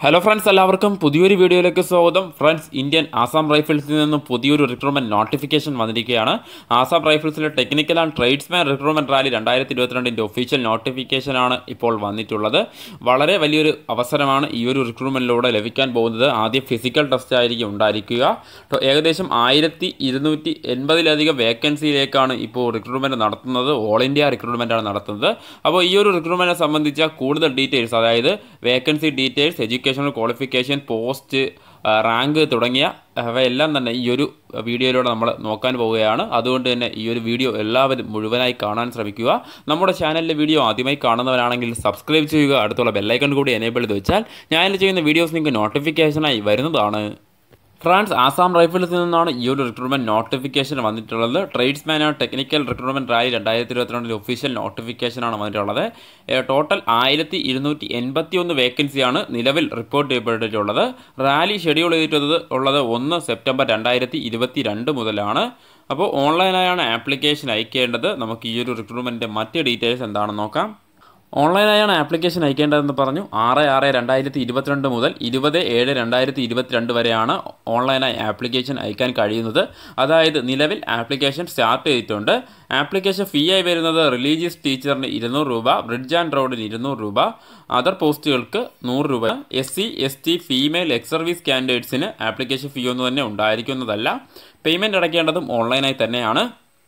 hello friends എല്ലാവർക്കും പുതിയൊരു വീഡിയോയിലേക്ക് സ്വാഗതം ഫ്രണ്ട്സ് ഇന്ത്യൻ ആസാം റൈഫിൾസിൽ നിന്നും പുതിയൊരു റിക്രൂട്ട്മെന്റ് നോട്ടിഫിക്കേഷൻ വന്നിരിക്കുകയാണ് ആസാം റൈഫിൾസിലെ technical and tradesman recruitment rally രണ്ടായിരത്തി ഇരുപത്തിരണ്ടിൻ്റെ ഒഫീഷ്യൽ നോട്ടിഫിക്കേഷനാണ് ഇപ്പോൾ വന്നിട്ടുള്ളത് വളരെ വലിയൊരു അവസരമാണ് ഈ ഒരു റിക്രൂട്ട്മെന്റിലൂടെ ലഭിക്കാൻ പോകുന്നത് ആദ്യം ഫിസിക്കൽ ടെസ്റ്റ് ആയിരിക്കും ഉണ്ടായിരിക്കുക ടോ ഏകദേശം ആയിരത്തി ഇരുന്നൂറ്റി എൺപതിലധികം വേക്കൻസിയിലേക്കാണ് ഇപ്പോൾ റിക്രൂട്ട്മെന്റ് നടത്തുന്നത് ഓൾ ഇന്ത്യ റിക്രൂട്ട്മെന്റ് ആണ് നടത്തുന്നത് അപ്പോൾ ഈ ഒരു റിക്രൂട്ട്മെന്റിനെ സംബന്ധിച്ച കൂടുതൽ ഡീറ്റെയിൽസ് അതായത് vacancy details educational qualification post rank തുടങ്ങിയ അവയെല്ലാം തന്നെ ഈ ഒരു വീഡിയോയിലൂടെ നമ്മൾ നോക്കാൻ പോവുകയാണ് അതുകൊണ്ട് തന്നെ ഈ ഒരു വീഡിയോ എല്ലാവരും മുഴുവനായി കാണാൻ ശ്രമിക്കുക നമ്മുടെ ചാനലിലെ വീഡിയോ ആദ്യമായി കാണുന്നവരാണെങ്കിൽ സബ്സ്ക്രൈബ് ചെയ്യുക അടുത്തുള്ള ബെല്ലൈക്കൺ കൂടി എനേബിൾ ചെയ്ത് വെച്ചാൽ ഞാൻ ചെയ്യുന്ന വീഡിയോസ് നിങ്ങൾക്ക് നോട്ടിഫിക്കേഷനായി വരുന്നതാണ് ഫ്രാൻസ് ആസാം റൈഫിൾസിൽ നിന്നാണ് ഈ ഒരു റിക്രൂട്ട്മെന്റ് നോട്ടിഫിക്കേഷൻ വന്നിട്ടുള്ളത് tradesman and technical recruitment rally രണ്ടായിരത്തി ഇരുപത്തിരണ്ടിൽ ഒഫീഷ്യൽ നോട്ടിഫിക്കേഷനാണ് വന്നിട്ടുള്ളത് ടോട്ടൽ ആയിരത്തി ഇരുന്നൂറ്റി എൺപത്തി ഒന്ന് വേക്കൻസിയാണ് നിലവിൽ റിപ്പോർട്ട് ചെയ്യപ്പെട്ടിട്ടുള്ളത് റാലി ഷെഡ്യൂൾ ചെയ്തിട്ടുള്ളത് ഉള്ളത് ഒന്ന് സെപ്റ്റംബർ രണ്ടായിരത്തി ഇരുപത്തി രണ്ട് മുതലാണ് അപ്പോൾ ഓൺലൈനായാണ് ആപ്ലിക്കേഷൻ അയക്കേണ്ടത് നമുക്ക് ഈ ഒരു റിക്രൂട്ട്മെൻറ്റിൻ്റെ മറ്റ് ഡീറ്റെയിൽസ് എന്താണെന്ന് നോക്കാം ഓൺലൈനായാണ് ആപ്ലിക്കേഷൻ അയക്കേണ്ടതെന്ന് പറഞ്ഞു ആറ് ആറ് രണ്ടായിരത്തി ഇരുപത്തിരണ്ട് മുതൽ ഇരുപത് ഏഴ് രണ്ടായിരത്തി ഇരുപത്തിരണ്ട് വരെയാണ് ഓൺലൈനായി ആപ്ലിക്കേഷൻ അയക്കാൻ കഴിയുന്നത് അതായത് നിലവിൽ ആപ്ലിക്കേഷൻ സ്റ്റാർട്ട് ചെയ്തിട്ടുണ്ട് ആപ്ലിക്കേഷൻ ഫീ ആയി വരുന്നത് റിലീജിയസ് ടീച്ചറിന് ഇരുന്നൂറ് രൂപ ബ്രിഡ്ജ് ആൻഡ് റോഡിന് ഇരുന്നൂറ് രൂപ അതർ പോസ്റ്റുകൾക്ക് നൂറ് രൂപ S C S T female ex service കാൻഡിഡേറ്റ്സിന് ആപ്ലിക്കേഷൻ ഫീ ഒന്നും തന്നെ ഉണ്ടായിരിക്കുന്നതല്ല പേയ്മെൻറ്റ് അടയ്ക്കേണ്ടതും ഓൺലൈനായി തന്നെയാണ്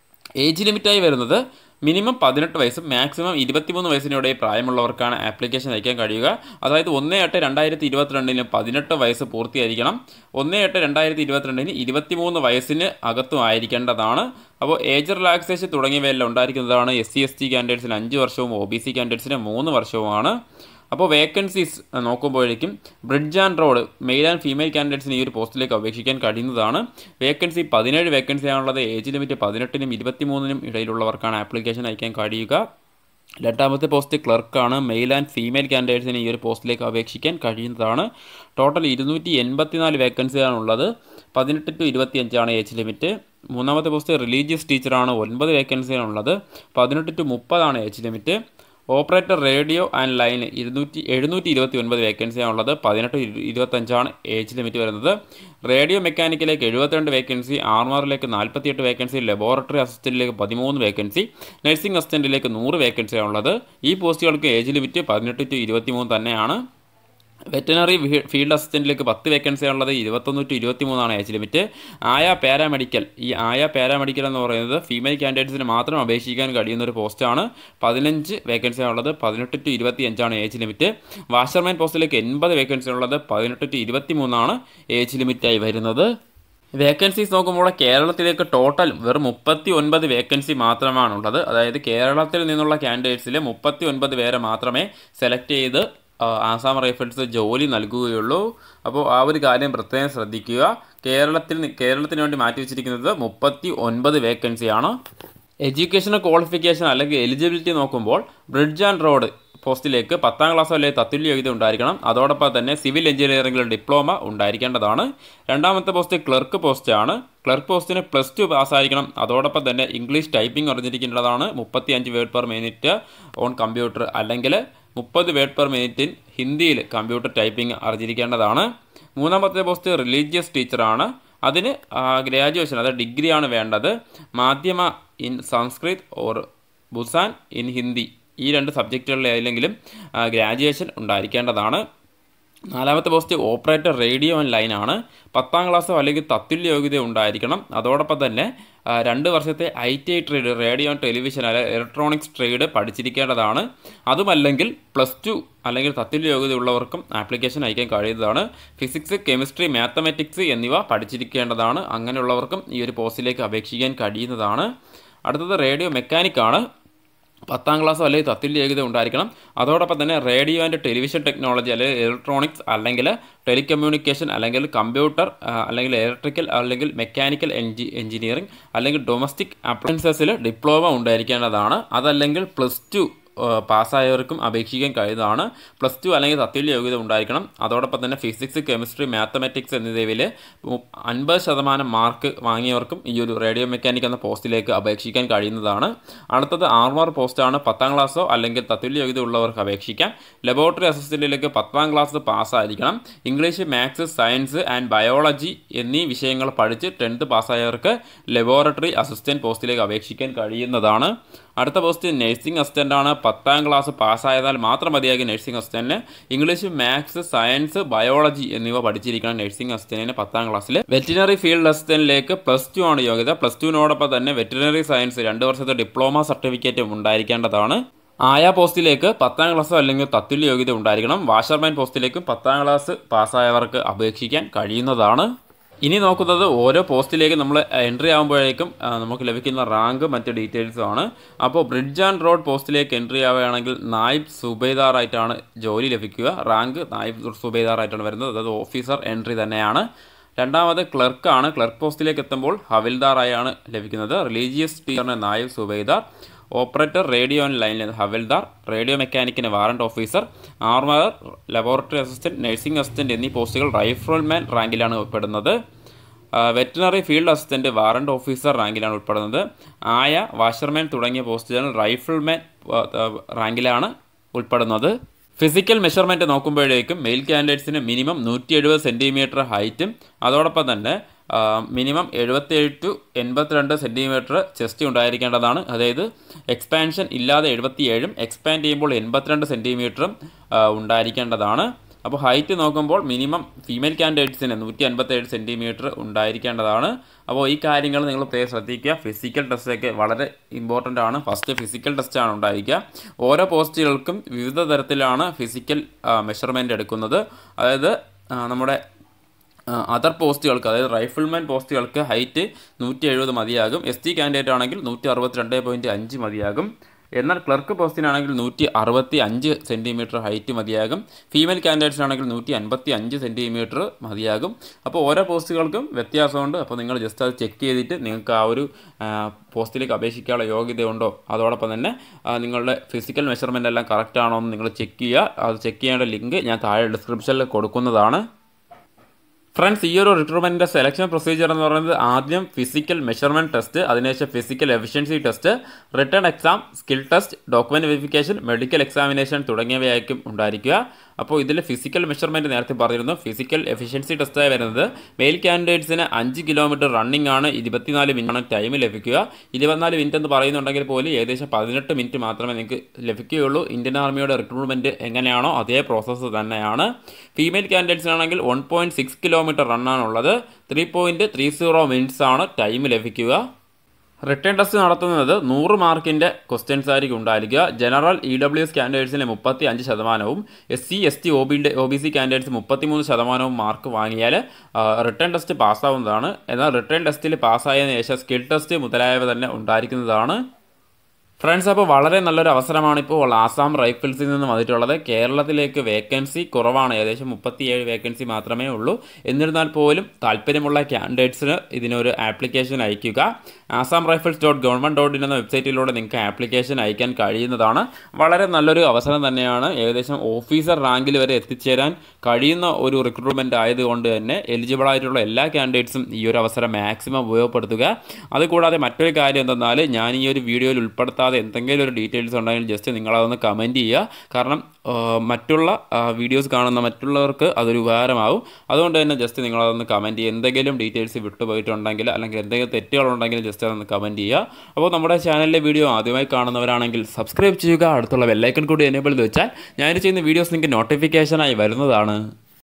ഏജ് ലിമിറ്റായി വരുന്നത് മിനിമം പതിനെട്ട് വയസ്സും മാക്സിമം ഇരുപത്തിമൂന്ന് വയസ്സിനിടെ പ്രായമുള്ളവർക്കാണ് ആപ്ലിക്കേഷൻ അയക്കാൻ കഴിയുക അതായത് ഒന്ന് എട്ട് രണ്ടായിരത്തി ഇരുപത്തിരണ്ടിന് പതിനെട്ട് വയസ്സ് പൂർത്തിയായിരിക്കണം ഒന്ന് എട്ട് രണ്ടായിരത്തി ഇരുപത്തിരണ്ടിന് ഇരുപത്തിമൂന്ന് വയസ്സിന് അകത്തും ആയിരിക്കേണ്ടതാണ് അപ്പോൾ ഏജ് റിലാക്സേഷൻ തുടങ്ങിയവയെല്ലാം ഉണ്ടായിരിക്കുന്നതാണ് എസ് സി എസ് ടി കാൻഡിഡേറ്റ്സിന് അഞ്ച് വർഷവും ഒ ബി സി കാൻഡിഡേറ്റ്സിന് മൂന്ന് വർഷവുമാണ് അപ്പോൾ വേക്കൻസീസ് നോക്കുമ്പോഴേക്കും bridge and road male and female കാൻഡിഡേറ്റ്സിന് ഈ ഒരു പോസ്റ്റിലേക്ക് അപേക്ഷിക്കാൻ കഴിയുന്നതാണ് വേക്കൻസി പതിനേഴ് വേക്കൻസി ആണുള്ളത് ഏജ് ലിമിറ്റ് പതിനെട്ടിനും ഇരുപത്തിമൂന്നിനും ഇടയിലുള്ളവർക്കാണ് ആപ്ലിക്കേഷൻ അയക്കാൻ കഴിയുക രണ്ടാമത്തെ പോസ്റ്റ് ക്ലർക്കാണ് മെയിൽ ആൻഡ് ഫീമെയിൽ കാൻഡിഡേറ്റ്സിന് ഈ ഒരു പോസ്റ്റിലേക്ക് അപേക്ഷിക്കാൻ കഴിയുന്നതാണ് ടോട്ടൽ ഇരുന്നൂറ്റി എൺപത്തിനാല് വേക്കൻസിയാണുള്ളത് പതിനെട്ട് ടു ഇരുപത്തിയഞ്ചാണ് ഏജ് ലിമിറ്റ് മൂന്നാമത്തെ പോസ്റ്റ് റിലീജിയസ് ടീച്ചറാണ് ഒൻപത് വേക്കൻസിയാണുള്ളത് പതിനെട്ട് ടു മുപ്പതാണ് age limit operator radio and line ഇരുന്നൂറ്റി എഴുന്നൂറ്റി ഇരുപത്തി ഒൻപത് വേക്കൻസിയാണ് ഉള്ളത് പതിനെട്ട് ഇരുപത്തഞ്ചാണ് ഏജ് ലിമിറ്റ് വരുന്നത് റേഡിയോ മെക്കാനിക്കിലേക്ക് എഴുപത്തിരണ്ട് വേക്കൻസി ആർമാറിലേക്ക് നാൽപ്പത്തിയെട്ട് വേക്കൻസി ലബോറട്ടറി അസിസ്റ്റൻറ്റിലേക്ക് പതിമൂന്ന് വേക്കൻസി നഴ്സിംഗ് അസിസ്റ്റൻറ്റിലേക്ക് നൂറ് വേക്കൻസിയാണ് ഉള്ളത് ഈ പോസ്റ്റുകൾക്ക് ഏജ് ലിമിറ്റ് പതിനെട്ട് ടു ഇരുപത്തിമൂന്ന് തന്നെയാണ് വെറ്റനറി ഫീൽഡ് അസിസ്റ്റൻറ്റിലേക്ക് പത്ത് വേക്കൻസി ഉള്ളത് ഇരുപത്തൊന്ന് ടു ഇരുപത്തി മൂന്നാണ് ഏജ് ലിമിറ്റ് ആയ പാരാമെഡിക്കൽ ഈ ആയ പാരാമെഡിക്കൽ എന്ന് പറയുന്നത് ഫീമെയിൽ കാൻഡിഡേറ്റ്സിന് മാത്രം അപേക്ഷിക്കാൻ കഴിയുന്ന ഒരു പോസ്റ്റാണ് പതിനഞ്ച് വേക്കൻസി ഉള്ളത് പതിനെട്ട് ടു ഇരുപത്തി അഞ്ചാണ് ഏജ് ലിമിറ്റ് വാഷർമാൻ പോസ്റ്റിലേക്ക് എൺപത് വേക്കൻസി ഉള്ളത് പതിനെട്ട് ടു ഇരുപത്തി മൂന്നാണ് ഏജ് ലിമിറ്റായി വരുന്നത് വേക്കൻസീസ് നോക്കുമ്പോൾ കേരളത്തിലേക്ക് ടോട്ടൽ വെറും മുപ്പത്തി ഒൻപത് വേക്കൻസി മാത്രമാണുള്ളത് അതായത് കേരളത്തിൽ നിന്നുള്ള കാൻഡിഡേറ്റ്സിൽ മുപ്പത്തി ഒൻപത് പേരെ മാത്രമേ സെലക്ട് ചെയ്ത് ആസാം റൈഫിൾസ് ജോലി നൽകുകയുള്ളൂ അപ്പോൾ ആ ഒരു കാര്യം പ്രത്യേകം ശ്രദ്ധിക്കുക കേരളത്തിൽ കേരളത്തിന് വേണ്ടി മാറ്റി വെച്ചിരിക്കുന്നത് മുപ്പത്തി ഒൻപത് വേക്കൻസിയാണ് എഡ്യൂക്കേഷണൽ ക്വാളിഫിക്കേഷൻ അല്ലെങ്കിൽ എലിജിബിലിറ്റി നോക്കുമ്പോൾ ബ്രിഡ്ജ് ആൻഡ് റോഡ് പോസ്റ്റിലേക്ക് പത്താം ക്ലാസ് വരെ തത്തുല്യ യോഗ്യത ഉണ്ടായിരിക്കണം അതോടൊപ്പം തന്നെ സിവിൽ എഞ്ചിനീയറിംഗിൽ ഡിപ്ലോമ ഉണ്ടായിരിക്കേണ്ടതാണ് രണ്ടാമത്തെ പോസ്റ്റ് ക്ലർക്ക് പോസ്റ്റാണ് ക്ലർക്ക് പോസ്റ്റിന് പ്ലസ് ടു പാസ്സായിരിക്കണം അതോടൊപ്പം തന്നെ ഇംഗ്ലീഷ് ടൈപ്പിംഗ് അറിഞ്ഞിരിക്കേണ്ടതാണ് മുപ്പത്തി അഞ്ച് word per minute on computer അല്ലെങ്കിൽ മുപ്പത് വേർഡ് പെർ മിനിറ്റിൻ ഹിന്ദിയിൽ കമ്പ്യൂട്ടർ ടൈപ്പിംഗ് അറിഞ്ഞിരിക്കേണ്ടതാണ് മൂന്നാമത്തെ പോസ്റ്റ് റിലീജിയസ് ടീച്ചറാണ് അതിന് ഗ്രാജുവേഷൻ അതായത് ഡിഗ്രിയാണ് വേണ്ടത് Madhyama in Sanskrit or Bhushan in Hindi ഈ രണ്ട് സബ്ജക്റ്റുകളിൽ ഏതെങ്കിലും ഗ്രാജുവേഷൻ ഉണ്ടായിരിക്കേണ്ടതാണ് നാലാമത്തെ പോസ്റ്റ് ഓപ്പറേറ്റർ റേഡിയോ ആൻഡ് ലൈനാണ് പത്താം ക്ലാസ്സോ അല്ലെങ്കിൽ തത്തുല്യ യോഗ്യത ഉണ്ടായിരിക്കണം അതോടൊപ്പം തന്നെ രണ്ട് വർഷത്തെ I T I trade radio and television അല്ലെങ്കിൽ ഇലക്ട്രോണിക്സ് ട്രേഡ് പഠിച്ചിരിക്കേണ്ടതാണ് അതുമല്ലെങ്കിൽ പ്ലസ് ടു അല്ലെങ്കിൽ തത്തുല്യ യോഗ്യത ഉള്ളവർക്കും ആപ്ലിക്കേഷൻ അയക്കാൻ കഴിയുന്നതാണ് ഫിസിക്സ് കെമിസ്ട്രി മാത്തമാറ്റിക്സ് എന്നിവ പഠിച്ചിരിക്കേണ്ടതാണ് അങ്ങനെയുള്ളവർക്കും ഈ ഒരു പോസ്റ്റിലേക്ക് അപേക്ഷിക്കാൻ കഴിയുന്നതാണ് അടുത്തത് റേഡിയോ മെക്കാനിക്കാണ് പത്താം ക്ലാസ്സോ അല്ലെങ്കിൽ തത്തുല്യ യോഗ്യത ഉണ്ടായിരിക്കണം അതോടൊപ്പം തന്നെ റേഡിയോ ആൻഡ് ടെലിവിഷൻ ടെക്നോളജി അല്ലെങ്കിൽ ഇലക്ട്രോണിക്സ് അല്ലെങ്കിൽ ടെലികമ്മ്യൂണിക്കേഷൻ അല്ലെങ്കിൽ കമ്പ്യൂട്ടർ അല്ലെങ്കിൽ ഇലക്ട്രിക്കൽ അല്ലെങ്കിൽ മെക്കാനിക്കൽ എൻജി എഞ്ചിനീയറിംഗ് അല്ലെങ്കിൽ ഡൊമസ്റ്റിക് അപ്ലയൻസസിൽ ഡിപ്ലോമ ഉണ്ടായിരിക്കേണ്ടതാണ് അതല്ലെങ്കിൽ പ്ലസ് ടു പാസ്സായവർക്കും അപേക്ഷിക്കാൻ കഴിയുന്നതാണ് പ്ലസ് ടു അല്ലെങ്കിൽ തത്തുല്യ യോഗ്യത ഉണ്ടായിരിക്കണം അതോടൊപ്പം തന്നെ ഫിസിക്സ് കെമിസ്ട്രി മാത്തമാറ്റിക്സ് എന്നിവയിൽ അൻപത് ശതമാനം മാർക്ക് വാങ്ങിയവർക്കും ഈ ഒരു റേഡിയോ മെക്കാനിക് എന്ന പോസ്റ്റിലേക്ക് അപേക്ഷിക്കാൻ കഴിയുന്നതാണ് അടുത്തത് ആർമർ പോസ്റ്റാണ് പത്താം ക്ലാസ്സോ അല്ലെങ്കിൽ തത്തുല്യ യോഗ്യത ഉള്ളവർക്ക് അപേക്ഷിക്കാം ലബോറട്ടറി അസിസ്റ്റൻറ്റിലേക്ക് പത്താം ക്ലാസ് പാസ്സായിരിക്കണം English maths science and biology എന്നീ വിഷയങ്ങൾ പഠിച്ച് ടെൻത്ത് പാസ്സായവർക്ക് ലബോറട്ടറി അസിസ്റ്റൻറ്റ് പോസ്റ്റിലേക്ക് അപേക്ഷിക്കാൻ കഴിയുന്നതാണ് അടുത്ത പോസ്റ്റ് നഴ്സിംഗ് അസിസ്റ്റൻ്റ് ആണ് പത്താം ക്ലാസ് പാസ്സായതാൽ മാത്രം മതിയാകും നഴ്സിംഗ് അസിസ്റ്റൻറ്റിന് ഇംഗ്ലീഷ് മാത്സ് സയൻസ് ബയോളജി എന്നിവ പഠിച്ചിരിക്കണം നഴ്സിംഗ് അസിസ്റ്റൻറ്റിന് പത്താം ക്ലാസ്സിൽ വെറ്റിനറി ഫീൽഡ് അസിസ്റ്റൻറ്റിലേക്ക് പ്ലസ് ടു ആണ് യോഗ്യത പ്ലസ് ടുവിനോടൊപ്പം തന്നെ വെറ്റിനറി സയൻസ് രണ്ട് വർഷത്തെ ഡിപ്ലോമ സർട്ടിഫിക്കറ്റും ഉണ്ടായിരിക്കേണ്ടതാണ് ആയ പോസ്റ്റിലേക്ക് പത്താം ക്ലാസ്സോ അല്ലെങ്കിൽ തത്തുല്യ യോഗ്യത ഉണ്ടായിരിക്കണം വാഷർമാൻ പോസ്റ്റിലേക്കും പത്താം ക്ലാസ് പാസ്സായവർക്ക് അപേക്ഷിക്കാൻ കഴിയുന്നതാണ് ഇനി നോക്കുന്നത് ഓരോ പോസ്റ്റിലേക്ക് നമ്മൾ എൻട്രി ആകുമ്പോഴേക്കും ആ, നമുക്ക് ലഭിക്കുന്ന റാങ്ക് മറ്റ് ഡീറ്റെയിൽസും ആണ് അപ്പോൾ ബ്രിഡ്ജ് ആൻഡ് റോഡ് പോസ്റ്റിലേക്ക് എൻട്രി ആവുകയാണെങ്കിൽ നായിബ് സുബേദാറായിട്ടാണ് ജോലി ലഭിക്കുക റാങ്ക് നായിബ് സുബേദാറായിട്ടാണ് വരുന്നത് അതായത് ഓഫീസർ എൻട്രി തന്നെയാണ് രണ്ടാമത് ക്ലർക്കാണ് ക്ലർക്ക് പോസ്റ്റിലേക്ക് എത്തുമ്പോൾ ഹവിൽദാറായാണ് ലഭിക്കുന്നത് റിലീജിയസ് ടീച്ചറിന് Naib Subedar operator radio and line Havildar radio മെക്കാനിക്കിന് warrant officer armourer laboratory assistant nursing assistant എന്നീ പോസ്റ്റുകൾ റൈഫിൾമാൻ റാങ്കിലാണ് ഉൾപ്പെടുന്നത് veterinary field assistant warrant officer റാങ്കിലാണ് ഉൾപ്പെടുന്നത് ആയ വാഷർമാൻ തുടങ്ങിയ പോസ്റ്റുകൾ റൈഫിൾമാൻ റാങ്കിലാണ് ഉൾപ്പെടുന്നത് ഫിസിക്കൽ മെഷർമെൻറ്റ് നോക്കുമ്പോഴേക്കും മെയിൽ കാൻഡിഡേറ്റ്സിന് മിനിമം നൂറ്റി എഴുപത് സെൻറ്റിമീറ്റർ ഹൈറ്റും അതോടൊപ്പം തന്നെ മിനിമം എഴുപത്തേഴ് ടു എൺപത്തിരണ്ട് സെൻറ്റിമീറ്റർ ചെസ്റ്റ് ഉണ്ടായിരിക്കേണ്ടതാണ് അതായത് എക്സ്പാൻഷൻ ഇല്ലാതെ എഴുപത്തിയേഴും എക്സ്പാൻഡ് ചെയ്യുമ്പോൾ എൺപത്തിരണ്ട് സെൻറ്റിമീറ്ററും ഉണ്ടായിരിക്കേണ്ടതാണ് അപ്പോൾ ഹൈറ്റ് നോക്കുമ്പോൾ മിനിമം ഫീമെയിൽ കാൻഡിഡേറ്റ്സിന് നൂറ്റി അൻപത്തേഴ് സെൻറ്റിമീറ്റർ ഉണ്ടായിരിക്കേണ്ടതാണ് അപ്പോൾ ഈ കാര്യങ്ങൾ നിങ്ങൾ പ്രത്യേകം ശ്രദ്ധിക്കുക ഫിസിക്കൽ ടെസ്റ്റൊക്കെ വളരെ ഇമ്പോർട്ടൻ്റ് ആണ് ഫസ്റ്റ് ഫിസിക്കൽ ടെസ്റ്റാണ് ഉണ്ടായിരിക്കുക ഓരോ പോസ്റ്റുകൾക്കും വിവിധ തരത്തിലാണ് ഫിസിക്കൽ മെഷർമെൻറ്റ് എടുക്കുന്നത് അതായത് ആ, നമ്മുടെ അതർ പോസ്റ്റുകൾക്ക് അതായത് റൈഫിൾമാൻ പോസ്റ്റുകൾക്ക് ഹൈറ്റ് നൂറ്റി എഴുപത് മതിയാകും എസ് ടി കാൻഡിഡേറ്റ് ആണെങ്കിൽ നൂറ്റി അറുപത്തി രണ്ട് പോയിൻറ്റ് അഞ്ച് മതിയാകും എന്നാൽ ക്ലർക്ക് പോസ്റ്റിനാണെങ്കിൽ നൂറ്റി അറുപത്തി അഞ്ച് സെൻറ്റിമീറ്റർ ഹൈറ്റ് മതിയാകും ഫീമെയിൽ കാൻഡിഡേറ്റ്സിനാണെങ്കിൽ നൂറ്റി അൻപത്തി അഞ്ച് സെൻറ്റിമീറ്റർ മതിയാകും അപ്പോൾ ഓരോ പോസ്റ്റുകൾക്കും വ്യത്യാസമുണ്ട് അപ്പോൾ നിങ്ങൾ ജസ്റ്റ് അത് ചെക്ക് ചെയ്തിട്ട് നിങ്ങൾക്ക് ആ ഒരു ആ, പോസ്റ്റിലേക്ക് അപേക്ഷിക്കാനുള്ള യോഗ്യതയുണ്ടോ അതോടൊപ്പം തന്നെ ആ, നിങ്ങളുടെ ഫിസിക്കൽ മെഷർമെൻ്റ് എല്ലാം കറക്റ്റ് ആണോ എന്ന് നിങ്ങൾ ചെക്ക് ചെയ്യുക അത് ചെക്ക് ചെയ്യേണ്ട ലിങ്ക് ഞാൻ താഴെ ഡിസ്ക്രിപ്ഷനിൽ കൊടുക്കുന്നതാണ് ഫ്രണ്ട്സ് ഈ ഒരു റിക്രൂട്ട്മെൻറ്റിൻ്റെ സെലക്ഷൻ പ്രൊസീജിയർ എന്ന് പറയുന്നത് ആദ്യം ഫിസിക്കൽ മെഷർമെൻറ്റ് ടെസ്റ്റ് അതിനുശേഷം physical efficiency test written exam skill test document verification medical examination തുടങ്ങിയവയായിരിക്കും ഉണ്ടായിരിക്കുക അപ്പോൾ ഇതിൽ ഫിസിക്കൽ മെഷർമെൻറ്റ് നേരത്തെ പറഞ്ഞിരുന്നു ഫിസിക്കൽ എഫിഷ്യൻസി ടെസ്റ്റായി വരുന്നത് മെയിൽ കാൻഡിഡേറ്റ്സിന് അഞ്ച് കിലോമീറ്റർ റണ്ണിംഗ് ആണ് ഇരുപത്തിനാല് മിനിറ്റാണ് ടൈം ലഭിക്കുക ഇരുപത്തിനാല് മിനിറ്റ് എന്ന് പറയുന്നുണ്ടെങ്കിൽ പോലും ഏകദേശം പതിനെട്ട് മിനിറ്റ് മാത്രമേ നിങ്ങൾക്ക് ലഭിക്കുകയുള്ളൂ ഇന്ത്യൻ ആർമിയുടെ റിക്രൂട്ട്മെൻറ്റ് എങ്ങനെയാണോ അതേ പ്രോസസ്സ് തന്നെയാണ് ഫീമെയിൽ കാൻഡിഡേറ്റ്സിനാണെങ്കിൽ വൺ പോയിൻറ്റ് സിക്സ് കിലോമീറ്റർ റണ്ണാണുള്ളത് three point three zero minutes ആണ് ടൈം ലഭിക്കുക റിട്ടേൺ ടെസ്റ്റ് നടത്തുന്നത് നൂറ് മാർക്കിൻ്റെ ക്വസ്റ്റ്യൻസ് ആയിരിക്കും ഉണ്ടായിരിക്കുക ജനറൽ ഇ ഡബ്ല്യു എസ് കാൻഡിഡേറ്റ്സിന് മുപ്പത്തി അഞ്ച് ശതമാനവും S C S T O ബിയുടെ ഒ ബി സി കാൻഡിഡേറ്റ്സ് മുപ്പത്തിമൂന്ന് ശതമാനവും മാർക്ക് വാങ്ങിയാൽ റിട്ടേൺ ടെസ്റ്റ് പാസ്സാവുന്നതാണ് എന്നാൽ റിട്ടേൺ ടെസ്റ്റിൽ പാസ്സായതിനു ശേഷം സ്കിൽ ടെസ്റ്റ് മുതലായവ തന്നെ ഉണ്ടായിരിക്കുന്നതാണ് ഫ്രണ്ട്സ് അപ്പോൾ വളരെ നല്ലൊരു അവസരമാണ് ഇപ്പോൾ ആസാം റൈഫിൾസിൽ നിന്ന് വന്നിട്ടുള്ളത് കേരളത്തിലേക്ക് വേക്കൻസി കുറവാണ് ഏകദേശം മുപ്പത്തിയേഴ് വേക്കൻസി മാത്രമേ ഉള്ളൂ എന്നിരുന്നാൽ പോലും താല്പര്യമുള്ള ക്യാൻഡിഡേറ്റ്സിന് ഇതിനൊരു ആപ്ലിക്കേഷൻ അയയ്ക്കുക Assam rifles dot government dot in എന്ന വെബ്സൈറ്റിലൂടെ നിങ്ങൾക്ക് ആപ്ലിക്കേഷൻ അയക്കാൻ കഴിയുന്നതാണ് വളരെ നല്ലൊരു അവസരം തന്നെയാണ് ഏകദേശം ഓഫീസർ റാങ്കിൽ വരെ എത്തിച്ചേരാൻ കഴിയുന്ന ഒരു റിക്രൂട്ട്മെൻറ്റ് ആയതുകൊണ്ട് തന്നെ എലിജിബിൾ ആയിട്ടുള്ള എല്ലാ ക്യാൻഡിഡേറ്റ്സും ഈ ഒരു അവസരം മാക്സിമം ഉപയോഗപ്പെടുത്തുക അതുകൂടാതെ മറ്റൊരു കാര്യം എന്തെന്നാൽ ഞാൻ ഈ ഒരു വീഡിയോയിൽ ഉൾപ്പെടുത്താതെ എന്തെങ്കിലും ഒരു ഡീറ്റെയിൽസ് ഉണ്ടെങ്കിൽ ജസ്റ്റ് നിങ്ങളതൊന്ന് കമൻറ്റ് ചെയ്യുക കാരണം ആ, മറ്റുള്ള വീഡിയോസ് കാണുന്ന മറ്റുള്ളവർക്ക് അതൊരു ഉപകാരമാവും അതുകൊണ്ട് തന്നെ ജസ്റ്റ് നിങ്ങളതൊന്ന് കമൻറ്റ് ചെയ്യുക എന്തെങ്കിലും ഡീറ്റെയിൽസ് വിട്ടുപോയിട്ടുണ്ടെങ്കിൽ അല്ലെങ്കിൽ എന്തെങ്കിലും തെറ്റുകളുണ്ടെങ്കിൽ ജസ്റ്റ് അതൊന്ന് കമൻറ്റ് ചെയ്യുക അപ്പോൾ നമ്മുടെ ചാനലിലെ വീഡിയോ ആദ്യമായി കാണുന്നവരാണെങ്കിൽ സബ്സ്ക്രൈബ് ചെയ്യുക അടുത്തുള്ള ബെല്ലൈക്കൺ കൂടി എനേബിൾ ചെയ്ത് വെച്ചാൽ ഞാൻ ചെയ്യുന്ന വീഡിയോസ് നിങ്ങൾക്ക് നോട്ടിഫിക്കേഷനായി വരുന്നതാണ്